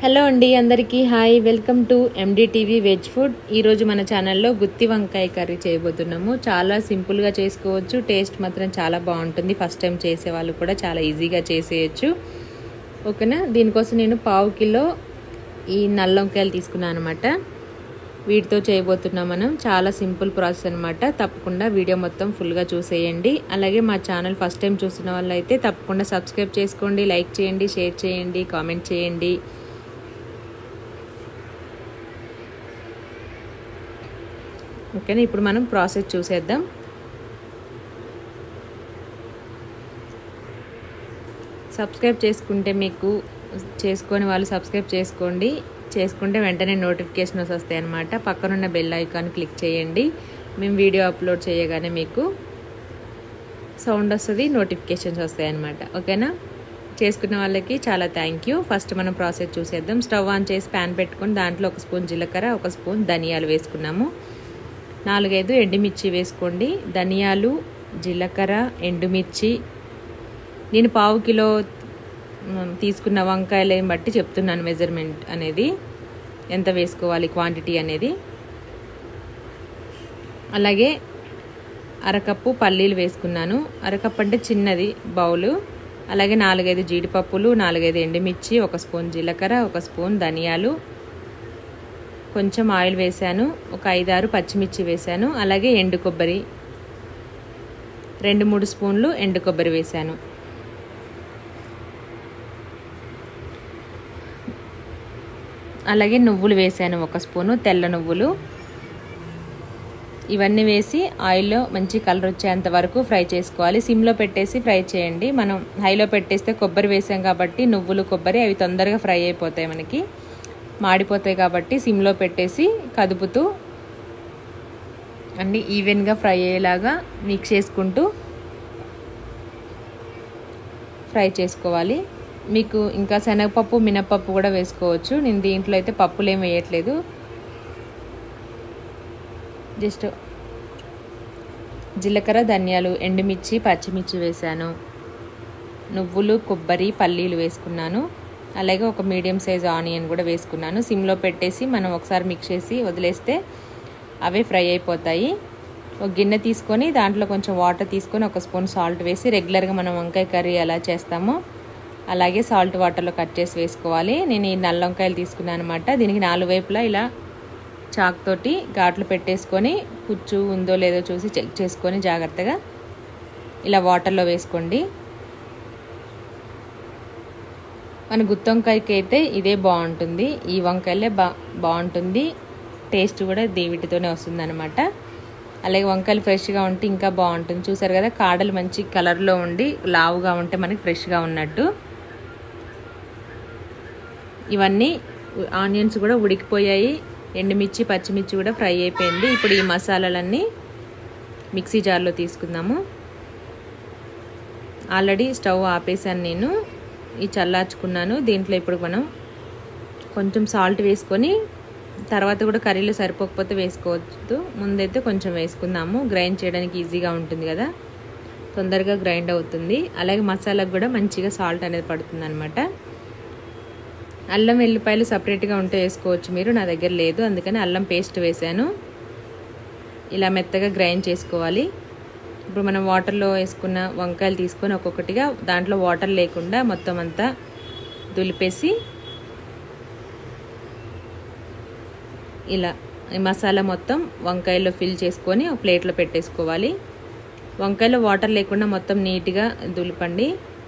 hello అండి అందరికీ hi welcome to NDTV veg food ఈరోజు మన ఛానల్లో గుత్తి వంకాయ కర్రీ చేయబోతున్నాము చాలా సింపుల్గా చేసుకోవచ్చు టేస్ట్ మాత్రం చాలా బాగుంటుంది ఫస్ట్ టైం చేసే వాళ్ళు కూడా చాలా ఈజీగా చేసేయచ్చు ఓకేనా దీనికోసం నేను పావు కిలో ఈ నల్ల వంకాయలు తీసుకున్నాను అనమాట వీటితో చేయబోతున్నాం మనం చాలా సింపుల్ ప్రాసెస్ అనమాట తప్పకుండా వీడియో మొత్తం ఫుల్గా చూసేయండి అలాగే మా ఛానల్ ఫస్ట్ టైం చూస్తున్న వాళ్ళు అయితే తప్పకుండా సబ్స్క్రైబ్ చేసుకోండి లైక్ చేయండి షేర్ చేయండి కామెంట్ చేయండి ఓకేనా ఇప్పుడు మనం ప్రాసెస్ చూసేద్దాం సబ్స్క్రైబ్ చేసుకుంటే మీకు చేసుకొని వాళ్ళు సబ్స్క్రైబ్ చేసుకోండి చేసుకుంటే వెంటనే నోటిఫికేషన్స్ వస్తాయి అన్నమాట పక్కనున్న బెల్ ఐకాన్ క్లిక్ చేయండి మేము వీడియో అప్లోడ్ చేయగానే మీకు సౌండ్ వస్తుంది నోటిఫికేషన్స్ వస్తాయి అన్నమాట ఓకేనా చేసుకున్న వాళ్ళకి చాలా థ్యాంక్ యూ ఫస్ట్ మనం ప్రాసెస్ చూసేద్దాం స్టవ్ ఆన్ చేసి ప్యాన్ పెట్టుకొని దాంట్లో ఒక స్పూన్ జీలకర్ర ఒక స్పూన్ ధనియాలు వేసుకున్నాము నాలుగైదు ఎండుమిర్చి వేసుకోండి ధనియాలు జీలకర్ర ఎండుమిర్చి నేను పావు కిలో తీసుకున్న వంకాయలని బట్టి చెప్తున్నాను మెజర్మెంట్ అనేది ఎంత వేసుకోవాలి క్వాంటిటీ అనేది అలాగే అరకప్పు పల్లీలు వేసుకున్నాను అరకప్పు అంటే చిన్నది బౌలు అలాగే నాలుగైదు జీడిపప్పులు నాలుగైదు ఎండుమిర్చి ఒక స్పూన్ జీలకర్ర ఒక స్పూన్ ధనియాలు కొంచెం ఆయిల్ వేశాను ఒక ఐదారు పచ్చిమిర్చి వేశాను అలాగే ఎండు కొబ్బరి రెండు మూడు స్పూన్లు ఎండు కొబ్బరి వేశాను అలాగే నువ్వులు వేసాను ఒక స్పూను తెల్ల నువ్వులు ఇవన్నీ వేసి ఆయిల్లో మంచి కలర్ వచ్చేంత వరకు ఫ్రై చేసుకోవాలి సిమ్లో పెట్టేసి ఫ్రై చేయండి మనం హైలో పెట్టేస్తే కొబ్బరి వేసాం కాబట్టి నువ్వులు కొబ్బరి అవి తొందరగా ఫ్రై అయిపోతాయి మనకి మాడిపోతాయి కాబట్టి సిమ్లో పెట్టేసి కదుపుతూ అన్ని ఈవెన్గా ఫ్రై అయ్యేలాగా మిక్స్ చేసుకుంటూ ఫ్రై చేసుకోవాలి మీకు ఇంకా శనగపప్పు మినపప్పు కూడా వేసుకోవచ్చు నేను దీంట్లో అయితే పప్పులు ఏం వేయట్లేదు జస్ట్ జీలకర్ర ధనియాలు ఎండుమిర్చి పచ్చిమిర్చి వేసాను నువ్వులు కొబ్బరి పల్లీలు వేసుకున్నాను అలాగే ఒక మీడియం సైజ్ ఆనియన్ కూడా వేసుకున్నాను సిమ్లో పెట్టేసి మనం ఒకసారి మిక్స్ చేసి వదిలేస్తే అవే ఫ్రై అయిపోతాయి ఒక గిన్నె తీసుకొని దాంట్లో కొంచెం వాటర్ తీసుకొని ఒక స్పూన్ సాల్ట్ వేసి రెగ్యులర్గా మనం వంకాయ కర్రీ ఎలా చేస్తామో అలాగే సాల్ట్ వాటర్లో కట్ చేసి వేసుకోవాలి నేను ఈ నల్ల వంకాయలు తీసుకున్నాను అనమాట దీనికి నాలుగు వైపులా ఇలా చాక్ తోటి ఘాట్లు పెట్టేసుకొని పుచ్చు ఉందో లేదో చూసి చెక్ చేసుకొని జాగ్రత్తగా ఇలా వాటర్లో వేసుకోండి మన గుత్తి వంకాయకి అయితే ఇదే బాగుంటుంది ఈ వంకాయలే బా బాగుంటుంది టేస్ట్ కూడా వీటితోనే వస్తుంది అనమాట అలాగే వంకాయలు ఫ్రెష్గా ఉంటే ఇంకా బాగుంటుంది చూసారు కదా కాడలు మంచి కలర్లో ఉండి లావుగా ఉంటే మనకి ఫ్రెష్గా ఉన్నట్టు ఇవన్నీ ఆనియన్స్ కూడా ఉడికిపోయాయి ఎండుమిర్చి పచ్చిమిర్చి కూడా ఫ్రై అయిపోయింది ఇప్పుడు ఈ మసాలాలన్నీ మిక్సీ జార్లో తీసుకుందాము ఆల్రెడీ స్టవ్ ఆపేసాను నేను ఈ చల్లార్చుకున్నాను దీంట్లో ఇప్పుడు మనం కొంచెం సాల్ట్ వేసుకొని తర్వాత కూడా కర్రీలో సరిపోకపోతే వేసుకోవచ్చు ముందైతే కొంచెం వేసుకుందాము గ్రైండ్ చేయడానికి ఈజీగా ఉంటుంది కదా తొందరగా గ్రైండ్ అవుతుంది అలాగే మసాలాకు కూడా మంచిగా సాల్ట్ అనేది పడుతుంది అనమాట అల్లం వెల్లిపాయలు సపరేట్గా ఉంటే వేసుకోవచ్చు మీరు నా దగ్గర లేదు అందుకని అల్లం పేస్ట్ వేసాను ఇలా మెత్తగా గ్రైండ్ చేసుకోవాలి ఇప్పుడు మనం వాటర్లో వేసుకున్న వంకాయలు తీసుకొని ఒక్కొక్కటిగా దాంట్లో వాటర్ లేకుండా మొత్తం అంతా దులిపేసి ఇలా ఈ మసాలా మొత్తం వంకాయలో ఫిల్ చేసుకొని ఒక ప్లేట్లో పెట్టేసుకోవాలి వంకాయలో వాటర్ లేకుండా మొత్తం నీట్గా దులిపండి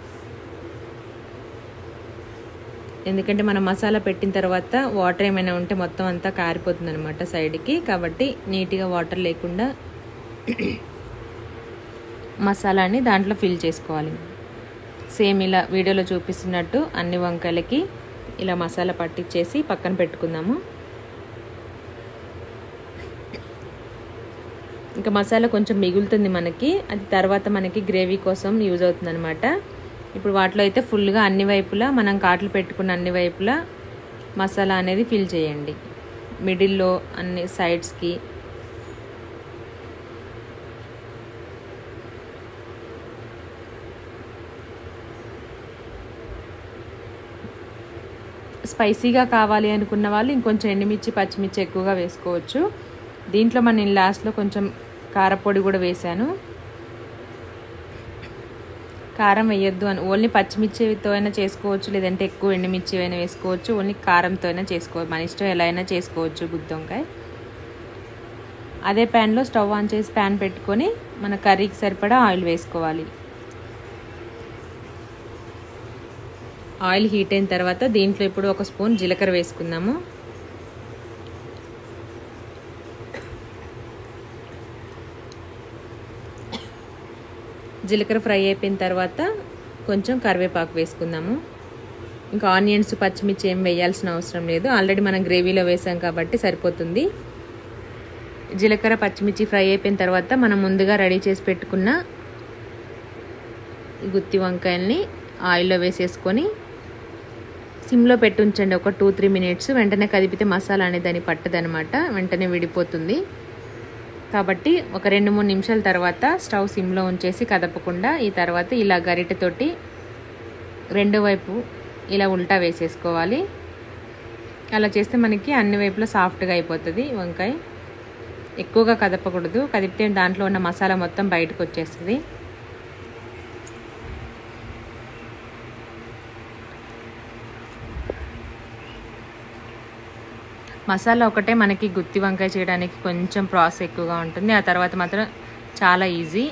ఎందుకంటే మనం మసాలా పెట్టిన తర్వాత వాటర్ ఏమైనా ఉంటే మొత్తం అంతా కారిపోతుంది అనమాట సైడ్కి కాబట్టి నీట్గా వాటర్ లేకుండా మసాలాని దాంట్లో ఫిల్ చేసుకోవాలి సేమ్ ఇలా వీడియోలో చూపిస్తున్నట్టు అన్ని వంకాయలకి ఇలా మసాలా పట్టించేసి పక్కన పెట్టుకుందాము ఇంకా మసాలా కొంచెం మిగులుతుంది మనకి అది తర్వాత మనకి గ్రేవీ కోసం యూజ్ అవుతుంది అనమాట ఇప్పుడు వాటిలో అయితే ఫుల్గా అన్ని వైపులా మనం కాట్లు పెట్టుకున్న అన్ని వైపులా మసాలా అనేది ఫిల్ చేయండి మిడిల్లో అన్ని సైడ్స్కి స్పైసీగా కావాలి అనుకున్న వాళ్ళు ఇంకొంచెం ఎండుమిర్చి పచ్చిమిర్చి ఎక్కువగా వేసుకోవచ్చు దీంట్లో మనం నేను లాస్ట్లో కొంచెం కారపొడి కూడా వేశాను కారం వేయొద్దు అని ఓన్లీ పచ్చిమిర్చితో అయినా చేసుకోవచ్చు లేదంటే ఎక్కువ ఎండుమిర్చి అయినా వేసుకోవచ్చు ఓన్లీ కారంతో అయినా చేసుకోవచ్చు మన ఇష్టం ఎలా అయినా చేసుకోవచ్చు గుత్తి వంకాయ అదే ప్యాన్లో స్టవ్ ఆన్ చేసి ప్యాన్ పెట్టుకొని మన కర్రీకి సరిపడా ఆయిల్ వేసుకోవాలి ఆయిల్ హీట్ అయిన తర్వాత దీంట్లో ఇప్పుడు ఒక స్పూన్ జీలకర్ర వేసుకుందాము జీలకర్ర ఫ్రై అయిపోయిన తర్వాత కొంచెం కరివేపాకు వేసుకుందాము ఇంకా ఆనియన్స్ పచ్చిమిర్చి ఏం వేయాల్సిన అవసరం లేదు ఆల్రెడీ మనం గ్రేవీలో వేసాం కాబట్టి సరిపోతుంది జీలకర్ర పచ్చిమిర్చి ఫ్రై అయిపోయిన తర్వాత మనం ముందుగా రెడీ చేసి పెట్టుకున్న గుత్తి వంకాయల్ని ఆయిల్లో వేసేసుకొని సిమ్లో పెట్టి ఉంచండి ఒక టూ త్రీ మినిట్స్ వెంటనే కదిపితే మసాలా అనేది దాన్ని పట్టదనమాట వెంటనే విడిపోతుంది కాబట్టి ఒక రెండు మూడు నిమిషాల తర్వాత స్టవ్ సిమ్లో ఉంచేసి కదపకుండా ఈ తర్వాత ఇలా గరిటెతోటి రెండు వైపు ఇలా ఉల్టా వేసేసుకోవాలి అలా చేస్తే మనకి అన్ని వైపులా సాఫ్ట్గా అయిపోతుంది వంకాయ ఎక్కువగా కదపకూడదు కదిపితే దాంట్లో ఉన్న మసాలా మొత్తం బయటకు వచ్చేస్తుంది మసాలా ఒకటే మనకి గుత్తి వంకాయ చేయడానికి కొంచెం ప్రాసెస్ ఎక్కువగా ఉంటుంది ఆ తర్వాత మాత్రం చాలా ఈజీ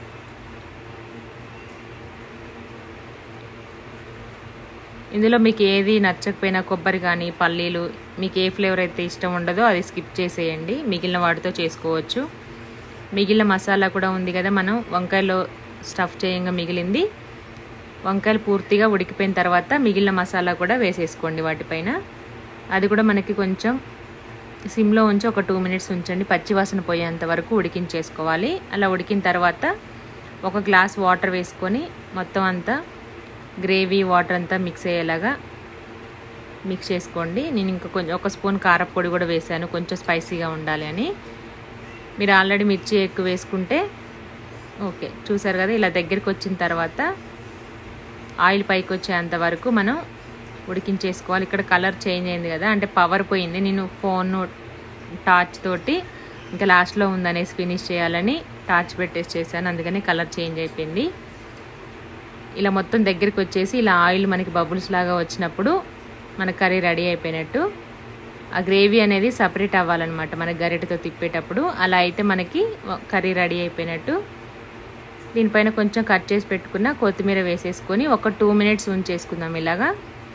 ఇందులో మీకు ఏది నచ్చకపోయినా కొబ్బరి కానీ పల్లీలు మీకు ఏ ఫ్లేవర్ అయితే ఇష్టం ఉండదో అది స్కిప్ చేసేయండి మిగిలిన వాటితో చేసుకోవచ్చు మిగిలిన మసాలా కూడా ఉంది కదా మనం వంకాయలో స్టఫ్ చేయంగా మిగిలింది వంకాయలు పూర్తిగా ఉడికిపోయిన తర్వాత మిగిలిన మసాలా కూడా వేసేసుకోండి వాటిపైన అది కూడా మనకి కొంచెం సిమ్లో ఉంచి ఒక టూ మినిట్స్ ఉంచండి పచ్చివాసన పోయేంత వరకు ఉడికించేసుకోవాలి అలా ఉడికిన తర్వాత ఒక గ్లాస్ వాటర్ వేసుకొని మొత్తం అంతా గ్రేవీ వాటర్ అంతా మిక్స్ అయ్యేలాగా మిక్స్ చేసుకోండి నేను ఇంకా కొంచెం ఒక స్పూన్ కారపొడి కూడా వేసాను కొంచెం స్పైసీగా ఉండాలి అని మీరు ఆల్రెడీ మిర్చి ఎక్కువ వేసుకుంటే ఓకే చూసారు కదా ఇలా దగ్గరికి వచ్చిన తర్వాత ఆయిల్ పైకి వచ్చేంత వరకు మనం ఉడికించేసుకోవాలి ఇక్కడ కలర్ చేంజ్ అయింది కదా అంటే పవర్ పోయింది నేను ఫోన్ టార్చ్ తోటి ఇంకా లాస్ట్లో ఉందనేసి ఫినిష్ చేయాలని టార్చ్ పెట్టేసి చేశాను అందుకని కలర్ చేంజ్ అయిపోయింది ఇలా మొత్తం దగ్గరికి వచ్చేసి ఇలా ఆయిల్ మనకి బబుల్స్ లాగా వచ్చినప్పుడు మన కర్రీ రెడీ అయిపోయినట్టు ఆ గ్రేవీ అనేది సపరేట్ అవ్వాలన్నమాట మన గరిటెతో తిప్పేటప్పుడు అలా అయితే మనకి కర్రీ రెడీ అయిపోయినట్టు దీనిపైన కొంచెం కట్ చేసి పెట్టుకున్న కొత్తిమీర వేసేసుకొని ఒక టూ మినిట్స్ ఉంచేసుకుందాం ఇలాగా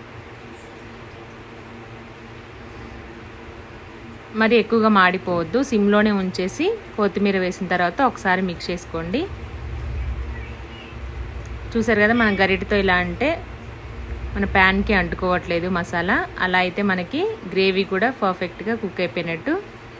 మరి ఎక్కువగా మాడిపోవద్దు సిమ్లోనే ఉంచేసి కొత్తిమీర వేసిన తర్వాత ఒకసారి మిక్స్ చేసుకోండి చూసారు కదా మనం గరిటతో ఇలా అంటే మన ప్యాన్కి అంటుకోవట్లేదు మసాలా అలా అయితే మనకి గ్రేవీ కూడా పర్ఫెక్ట్గా కుక్ అయిపోయినట్టు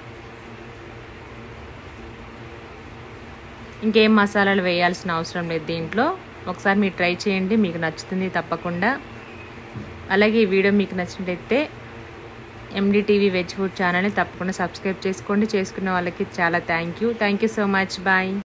ఇంకేం మసాలాలు వేయాల్సిన అవసరం లేదు దీంట్లో ఒకసారి మీరు ట్రై చేయండి మీకు నచ్చుతుంది తప్పకుండా అలాగే ఈ వీడియో మీకు నచ్చినట్టయితే ఎండిటీవీ వెజ్ ఫుడ్ ఛానల్ని తప్పకుండా సబ్స్క్రైబ్ చేసుకోండి చేసుకున్న వాళ్ళకి చాలా thank you thank you so much bye